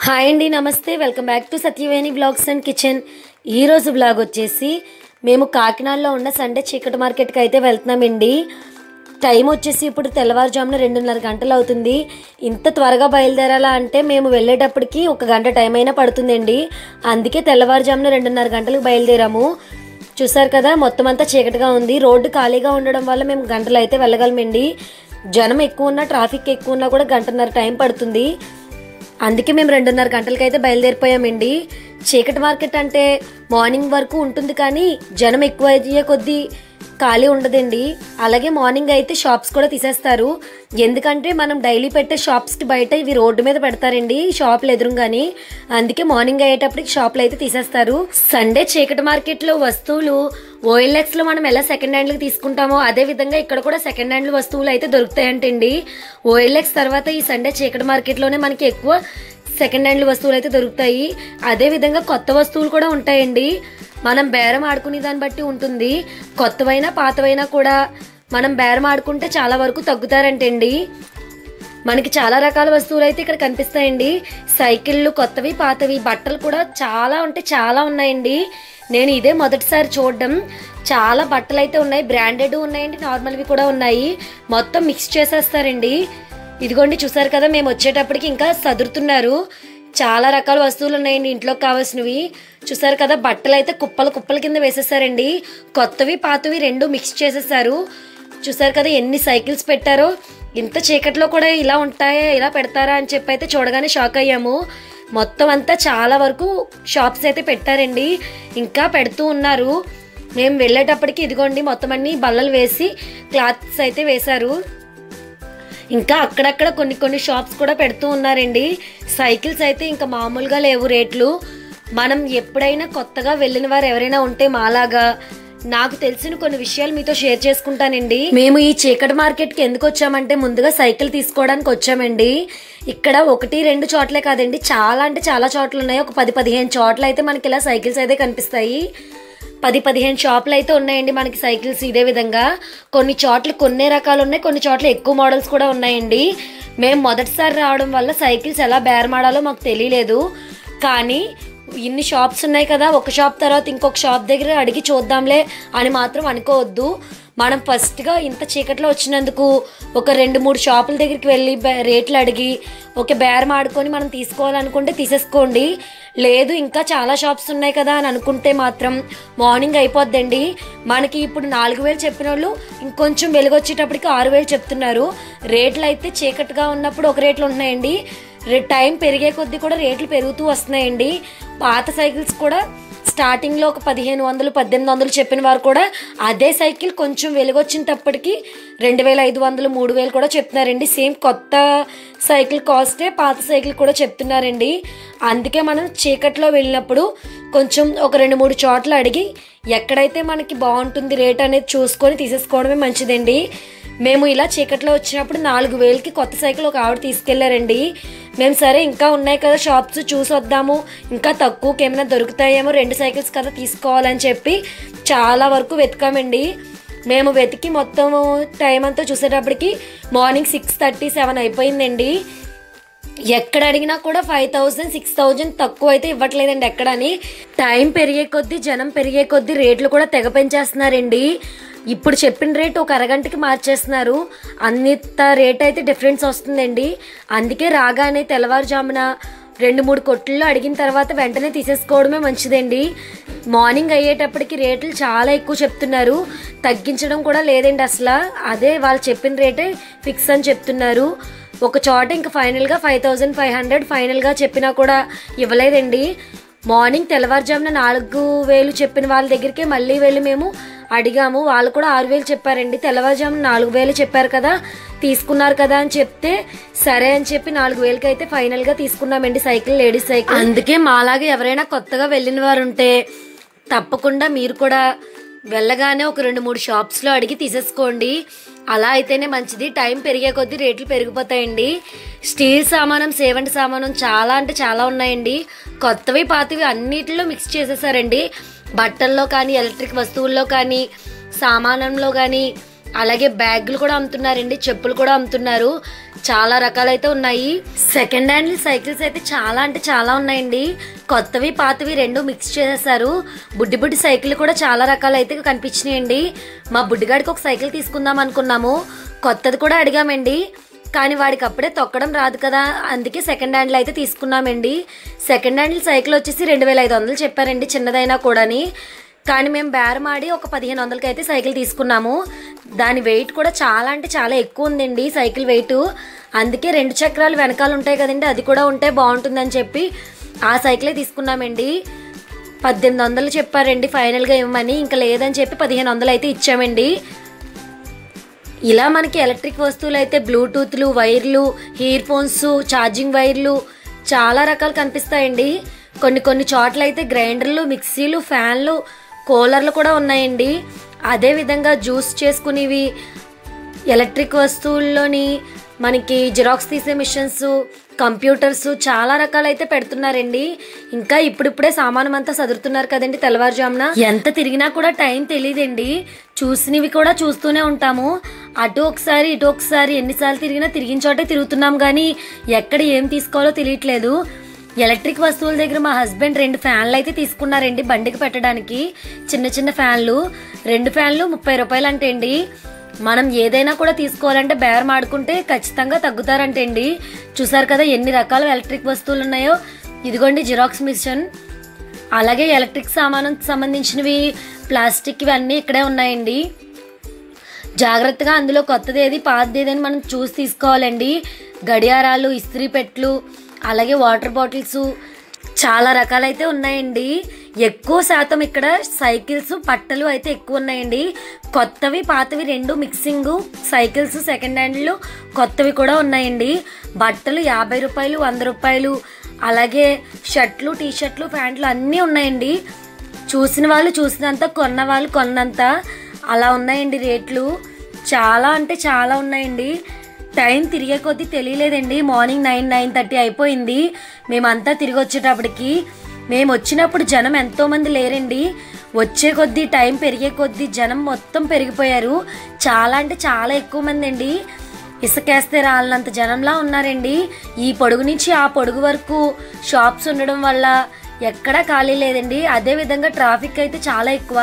hi అండి నమస్తే welcome back to Satyaveni blogs and kitchen ఈరోజు బ్లాగ్ వచ్చేసి మేము కాకినాడలో ఉన్న సండే చీకటి మార్కెట్కి అయితే వెళ్తున్నామండి టైం వచ్చేసి ఇప్పుడు తెల్లవారుజామున రెండున్నర గంటలు అవుతుంది ఇంత త్వరగా బయలుదేరాలా అంటే మేము వెళ్ళేటప్పటికి ఒక గంట టైం అయినా పడుతుందండి అందుకే తెల్లవారుజామున రెండున్నర గంటలకు బయలుదేరాము చూసారు కదా మొత్తం అంతా చీకటిగా ఉంది రోడ్డు ఖాళీగా ఉండడం వల్ల మేము గంటలు అయితే వెళ్ళగలమండి జనం ఎక్కువ ఉన్నా ట్రాఫిక్ ఎక్కువ ఉన్నా కూడా గంటన్నర టైం పడుతుంది అందుకే మేము రెండున్నర గంటలకి అయితే బయలుదేరిపోయామండి చీకటి మార్కెట్ అంటే మార్నింగ్ వరకు ఉంటుంది కానీ జనం ఎక్కువ అయ్యే కొద్దీ ఖాళీ ఉండదండి అలాగే మార్నింగ్ అయితే షాప్స్ కూడా తీసేస్తారు ఎందుకంటే మనం డైలీ పెట్టే షాప్స్కి బయట ఇవి రోడ్డు మీద పెడతారండి షాపులు ఎదురుగాని అందుకే మార్నింగ్ అయ్యేటప్పటికి షాపులు అయితే తీసేస్తారు సండే చీకటి మార్కెట్లో వస్తువులు ఓఎల్ఎక్స్ లో మనం ఎలా సెకండ్ హ్యాండ్లకి తీసుకుంటామో అదే విధంగా ఇక్కడ కూడా సెకండ్ హ్యాండ్ వస్తువులు అయితే దొరుకుతాయంటండి ఓఎల్ఎక్స్ తర్వాత ఈ సండే చీకటి మార్కెట్లోనే మనకి ఎక్కువ సెకండ్ హ్యాండ్ వస్తువులు అయితే దొరుకుతాయి అదే విధంగా కొత్త వస్తువులు కూడా ఉంటాయండి మనం బేరం ఆడుకునే దాన్ని బట్టి ఉంటుంది కొత్తవైనా పాతవైనా కూడా మనం బేరం ఆడుకుంటే చాలా వరకు తగ్గుతారంటండి మనకి చాలా రకాల వస్తువులు అయితే ఇక్కడ కనిపిస్తాయండి సైకిళ్ళు కొత్తవి పాతవి బట్టలు కూడా చాలా అంటే చాలా ఉన్నాయండి నేను ఇదే మొదటిసారి చూడడం చాలా బట్టలు అయితే ఉన్నాయి బ్రాండెడ్ ఉన్నాయండి నార్మల్వి కూడా ఉన్నాయి మొత్తం మిక్స్ చేసేస్తారండి ఇదిగోండి చూసారు కదా మేము వచ్చేటప్పటికి ఇంకా సదురుతున్నారు చాలా రకాల వస్తువులు ఉన్నాయండి ఇంట్లోకి కావాల్సినవి చూసారు కదా బట్టలు అయితే కుప్పలు కుప్పల కింద వేసేసారండి కొత్తవి పాతవి రెండు మిక్స్ చేసేసారు చూసారు కదా ఎన్ని సైకిల్స్ పెట్టారో ఇంత చీకట్లో కూడా ఇలా ఉంటాయా ఇలా పెడతారా అని చెప్పి అయితే చూడగానే షాక్ అయ్యాము మొత్తం అంతా చాలా వరకు షాప్స్ అయితే పెట్టారండి ఇంకా పెడుతూ ఉన్నారు మేము వెళ్ళేటప్పటికి ఇదిగోండి మొత్తం అన్ని బల్లలు వేసి క్లాత్స్ అయితే వేశారు ఇంకా అక్కడక్కడ కొన్ని కొన్ని షాప్స్ కూడా పెడుతూ ఉన్నారండి సైకిల్స్ అయితే ఇంకా మామూలుగా లేవు రేట్లు మనం ఎప్పుడైనా కొత్తగా వెళ్ళిన వారు ఎవరైనా ఉంటే మాలాగా నాకు తెలిసిన కొన్ని విషయాలు మీతో షేర్ చేసుకుంటానండి మేము ఈ చీకటి మార్కెట్కి ఎందుకు వచ్చామంటే ముందుగా సైకిల్ తీసుకోవడానికి వచ్చామండి ఇక్కడ ఒకటి రెండు చోట్లే కాదండి చాలా అంటే చాలా చోట్ల ఉన్నాయి ఒక పది పదిహేను చోట్ల అయితే మనకి ఇలా సైకిల్స్ అయితే కనిపిస్తాయి పది పదిహేను షాపులు అయితే ఉన్నాయండి మనకి సైకిల్స్ ఇదే విధంగా కొన్ని చోట్ల కొన్ని రకాలు ఉన్నాయి కొన్ని చోట్ల ఎక్కువ మోడల్స్ కూడా ఉన్నాయండి మేము మొదటిసారి రావడం వల్ల సైకిల్స్ ఎలా బేరమాడాలో మాకు తెలియలేదు కానీ ఇన్ని షాప్స్ ఉన్నాయి కదా ఒక షాప్ తర్వాత ఇంకొక షాప్ దగ్గర అడిగి చూద్దాంలే అని మాత్రం అనుకోవద్దు మనం ఫస్ట్గా ఇంత చీకట్లో వచ్చినందుకు ఒక రెండు మూడు షాపుల దగ్గరికి వెళ్ళి బే- రేట్లు అడిగి ఒక బేరం ఆడుకొని మనం తీసుకోవాలనుకుంటే తీసేసుకోండి లేదు ఇంకా చాలా షాప్స్ ఉన్నాయి కదా అని అనుకుంటే మాత్రం మార్నింగ్ అయిపోద్దండి మనకి ఇప్పుడు నాలుగు వేలు చెప్పిన వాళ్ళు ఇంకొంచెం వెలుగొచ్చేటప్పటికి ఆరు వేలు చెప్తున్నారు రేట్లు అయితే చీకటిగా ఉన్నప్పుడు ఒక రేట్లు ఉన్నాయండి రే- టైం పెరిగే కొద్దీ కూడా రేట్లు పెరుగుతూ వస్తున్నాయండి పాత సైకిల్స్ కూడా స్టార్టింగ్లో ఒక పదిహేను వందలు పద్దెనిమిది వందలు చెప్పిన వారు కూడా అదే సైకిల్ కొంచెం వెలుగొచ్చినప్పటికీ రెండు వేల ఐదు వందలు మూడు వేలు కూడా చెప్తున్నారండి సేమ్ కొత్త సైకిల్ కాస్టే పాత సైకిల్ కూడా చెప్తున్నారండి అందుకే మనం చీకట్లో వెళ్ళినప్పుడు కొంచెం ఒక రెండు మూడు చోట్ల అడిగి ఎక్కడైతే మనకి బాగుంటుంది రేట్ అనేది చూసుకొని తీసేసుకోవడమే మంచిదండి మేము ఇలా చీకట్లో వచ్చినప్పుడు నాలుగు వేలకి కొత్త సైకిల్ ఒక ఆవిడ తీసుకెళ్లారండి మేము సరే ఇంకా ఉన్నాయి కదా షాప్స్ చూసి వద్దాము ఇంకా తక్కువకి ఏమైనా దొరుకుతాయేమో రెండు సైకిల్స్ కదా తీసుకోవాలని చెప్పి చాలా వరకు వెతికామండి మేము వెతికి మొత్తం టైం అంతా చూసేటప్పటికి మార్నింగ్ సిక్స్ థర్టీ సెవెన్ అయిపోయిందండి ఎక్కడ అడిగినా కూడా ఫైవ్ థౌజండ్ సిక్స్ థౌజండ్ తక్కువ అయితే ఇవ్వట్లేదండి ఎక్కడని టైం పెరిగే కొద్దీ జనం పెరిగే కొద్దీ రేట్లు కూడా తెగ పెంచేస్తున్నారండి ఇప్పుడు చెప్పిన రేట్ ఒక అరగంటకి మార్చేస్తున్నారు అంత రేట్ అయితే డిఫరెన్స్ వస్తుందండి అందుకే రాగానే తెల్లవారుజామున రెండు మూడు కొట్లలో అడిగిన తర్వాత వెంటనే తీసేసుకోవడమే మంచిదండి మార్నింగ్ అయ్యేటప్పటికి రేట్లు చాలా ఎక్కువ చెప్తున్నారు తగ్గించడం కూడా లేదండి అసలు అదే వాళ్ళు చెప్పిన రేటే ఫిక్స్ అని చెప్తున్నారు ఒక చోట ఇంకా ఫైనల్గా ఫైవ్ థౌజండ్ ఫైవ్ హండ్రెడ్ ఫైనల్గా చెప్పినా కూడా ఇవ్వలేదండి మార్నింగ్ తెల్లవారుజామున నాలుగు వేలు చెప్పిన వాళ్ళ దగ్గరికి మళ్ళీ వెళ్ళి మేము అడిగాము వాళ్ళు కూడా ఆరు వేలు చెప్పారండి తెల్లవారుజామున నాలుగు వేలు చెప్పారు కదా తీసుకున్నారు కదా అని చెప్తే సరే అని చెప్పి నాలుగు వేలకి అయితే ఫైనల్గా తీసుకున్నామండి సైకిల్ లేడీస్ సైకిల్ అందుకే మాలాగా ఎవరైనా కొత్తగా వెళ్ళిన వారు ఉంటే తప్పకుండా మీరు కూడా వెళ్ళగానే ఒక రెండు మూడు షాప్స్లో అడిగి తీసేసుకోండి అలా అయితేనే మంచిది టైం పెరిగే కొద్దీ రేట్లు పెరిగిపోతాయండి స్టీల్ సామానం సేవంటి సామానం చాలా అంటే చాలా ఉన్నాయండి కొత్తవి పాతవి అన్నిటిలో మిక్స్ చేసేసారండి బట్టల్లో కానీ ఎలక్ట్రిక్ వస్తువుల్లో కానీ సామానంలో కానీ అలాగే బ్యాగులు కూడా అమ్ముతున్నారండి చెప్పులు కూడా అమ్ముతున్నారు చాలా రకాలైతే ఉన్నాయి సెకండ్ హ్యాండ్ సైకిల్స్ అయితే చాలా అంటే చాలా ఉన్నాయండి కొత్తవి పాతవి రెండు మిక్స్ చేసేసారు బుడ్డి బుడ్డి సైకిల్ కూడా చాలా రకాలు అయితే కనిపించినాయండి మా బుడ్డిగాడికి ఒక సైకిల్ తీసుకుందాం అనుకున్నాము కొత్తది కూడా అడిగామండి కానీ వాడికి అప్పుడే తొక్కడం రాదు కదా అందుకే సెకండ్ హ్యాండ్లో అయితే తీసుకున్నామండి సెకండ్ హ్యాండ్ సైకిల్ వచ్చేసి రెండు వేల ఐదు వందలు చెప్పారండి చిన్నదైనా కూడాని కానీ మేము బేరం ఆడి ఒక పదిహేను వందలకి అయితే సైకిల్ తీసుకున్నాము దాని వెయిట్ కూడా చాలా అంటే చాలా ఎక్కువ ఉందండి సైకిల్ వెయిట్ అందుకే రెండు చక్రాలు వెనకాల ఉంటాయి కదండి అది కూడా ఉంటే బాగుంటుందని చెప్పి ఆ సైకిలే తీసుకున్నామండి పద్దెనిమిది వందలు చెప్పారండి ఫైనల్గా ఇవ్వమని ఇంకా లేదని చెప్పి పదిహేను వందలు అయితే ఇచ్చామండి ఇలా మనకి ఎలక్ట్రిక్ వస్తువులు అయితే బ్లూటూత్లు వైర్లు ఇయర్ ఫోన్స్ ఛార్జింగ్ వైర్లు చాలా రకాలు కనిపిస్తాయండి కొన్ని కొన్ని చోట్ల అయితే గ్రైండర్లు మిక్సీలు ఫ్యాన్లు కూలర్లు కూడా ఉన్నాయండి అదేవిధంగా జ్యూస్ చేసుకునేవి ఎలక్ట్రిక్ వస్తువుల్లోని మనకి జిరాక్స్ తీసే మిషన్స్ కంప్యూటర్స్ చాలా రకాలైతే పెడుతున్నారండి ఇంకా ఇప్పుడిప్పుడే సామానం అంతా సదురుతున్నారు కదండి తెల్లవారుజామున ఎంత తిరిగినా కూడా టైం తెలియదండి చూసినవి కూడా చూస్తూనే ఉంటాము అటు ఒకసారి ఇటు ఒకసారి ఎన్నిసార్లు తిరిగినా తిరిగిన చోటే తిరుగుతున్నాం కానీ ఎక్కడ ఏం తీసుకోవాలో తెలియట్లేదు ఎలక్ట్రిక్ వస్తువుల దగ్గర మా హస్బెండ్ రెండు ఫ్యాన్లు అయితే తీసుకున్నారండి బండికి పెట్టడానికి చిన్న చిన్న ఫ్యాన్లు రెండు ఫ్యాన్లు ముప్పై రూపాయలు అంటే అండి మనం ఏదైనా కూడా తీసుకోవాలంటే బేరం ఆడుకుంటే ఖచ్చితంగా తగ్గుతారంటే అండి చూసారు కదా ఎన్ని రకాల ఎలక్ట్రిక్ వస్తువులు ఉన్నాయో ఇదిగోండి జిరాక్స్ మిషన్ అలాగే ఎలక్ట్రిక్ సామానం సంబంధించినవి ప్లాస్టిక్ ఇవన్నీ ఇక్కడే ఉన్నాయండి జాగ్రత్తగా అందులో కొత్తది ఏది పాతది ఏది అని మనం చూసి తీసుకోవాలండి గడియారాలు ఇస్త్రీ పెట్లు అలాగే వాటర్ బాటిల్స్ చాలా రకాలైతే ఉన్నాయండి ఎక్కువ శాతం ఇక్కడ సైకిల్స్ పట్టలు అయితే ఎక్కువ ఉన్నాయండి కొత్తవి పాతవి రెండు మిక్సింగ్ సైకిల్స్ సెకండ్ హ్యాండ్లు కొత్తవి కూడా ఉన్నాయండి బట్టలు యాభై రూపాయలు వంద రూపాయలు అలాగే షర్ట్లు టీ షర్ట్లు ప్యాంట్లు అన్నీ ఉన్నాయండి చూసిన వాళ్ళు చూసినంత కొన్న వాళ్ళు కొన్నంత అలా ఉన్నాయండి రేట్లు చాలా అంటే చాలా ఉన్నాయండి టైం తిరిగే కొద్దీ తెలియలేదండి మార్నింగ్ నైన్ నైన్ థర్టీ అయిపోయింది మేమంతా తిరిగి వచ్చేటప్పటికి మేము వచ్చినప్పుడు జనం ఎంతో మంది లేరండి వచ్చే కొద్దీ టైం పెరిగే కొద్దీ జనం మొత్తం పెరిగిపోయారు చాలా అంటే చాలా ఎక్కువ మంది అండి ఇసుకేస్తే రాళ్ళంత జనంలా ఉన్నారండి ఈ పొడుగు నుంచి ఆ పొడుగు వరకు షాప్స్ ఉండడం వల్ల ఎక్కడా ఖాళీ లేదండి అదే విధంగా ట్రాఫిక్ అయితే చాలా ఎక్కువ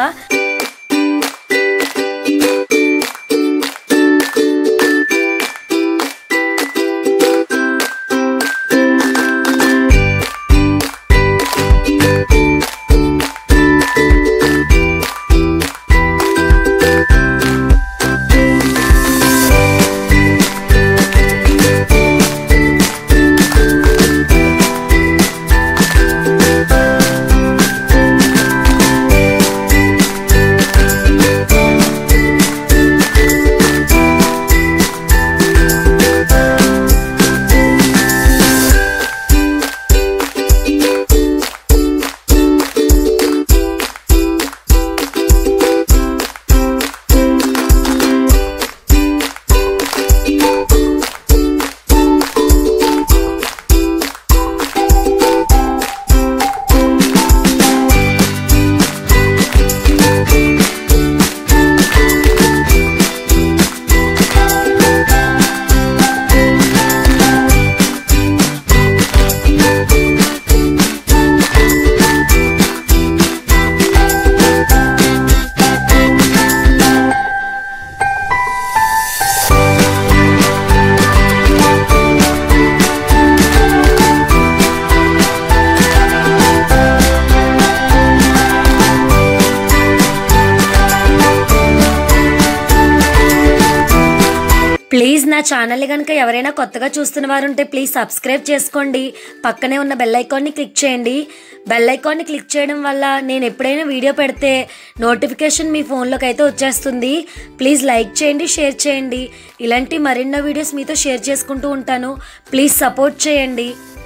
ప్లీజ్ నా ఛానల్ కనుక ఎవరైనా కొత్తగా చూస్తున్న వారు ఉంటే ప్లీజ్ సబ్స్క్రైబ్ చేసుకోండి పక్కనే ఉన్న బెల్ ఐకాన్ని క్లిక్ చేయండి బెల్ ఐకాన్ని క్లిక్ చేయడం వల్ల నేను ఎప్పుడైనా వీడియో పెడితే నోటిఫికేషన్ మీ ఫోన్లోకి అయితే వచ్చేస్తుంది ప్లీజ్ లైక్ చేయండి షేర్ చేయండి ఇలాంటి మరెన్నో వీడియోస్ మీతో షేర్ చేసుకుంటూ ఉంటాను ప్లీజ్ సపోర్ట్ చేయండి